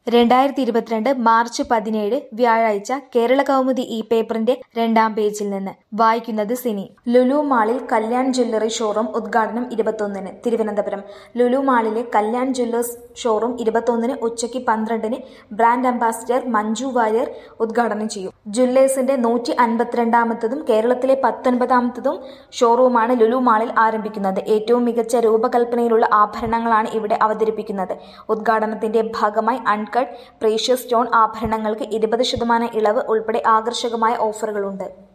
രണ്ടായിരത്തി ഇരുപത്തിരണ്ട് മാർച്ച് പതിനേഴ് വ്യാഴാഴ്ച കേരള കൗമുദി ഈ പേപ്പറിന്റെ രണ്ടാം പേജിൽ നിന്ന് വായിക്കുന്നത് സിനി ലുലു മാളിൽ കല്യാൺ ജ്വല്ലറി ഷോറൂം ഉദ്ഘാടനം ഇരുപത്തൊന്നിന് തിരുവനന്തപുരം ലുലു മാളിലെ കല്യാൺ ജ്വല്ലേഴ്സ് ഷോറൂം ഇരുപത്തൊന്നിന് ഉച്ചയ്ക്ക് പന്ത്രണ്ടിന് ബ്രാൻഡ് അംബാസിഡർ മഞ്ജു വാര്യർ ഉദ്ഘാടനം ചെയ്യും ജ്വല്ലേഴ്സിന്റെ നൂറ്റി അൻപത്തിരണ്ടാമത്തതും കേരളത്തിലെ പത്തൊൻപതാമത്തതും ഷോറൂമാണ് ലുലു മാളിൽ ആരംഭിക്കുന്നത് ഏറ്റവും മികച്ച രൂപകൽപ്പനയിലുള്ള ആഭരണങ്ങളാണ് ഇവിടെ അവതരിപ്പിക്കുന്നത് ഉദ്ഘാടനത്തിന്റെ ഭാഗമായി അൺകട്ട് പ്രേഷ്യസ് സ്റ്റോൺ ആഭരണങ്ങൾക്ക് ഇരുപത് ശതമാനം ഇളവ് ഉൾപ്പെടെ ആകർഷകമായ ഓഫറുകളുണ്ട്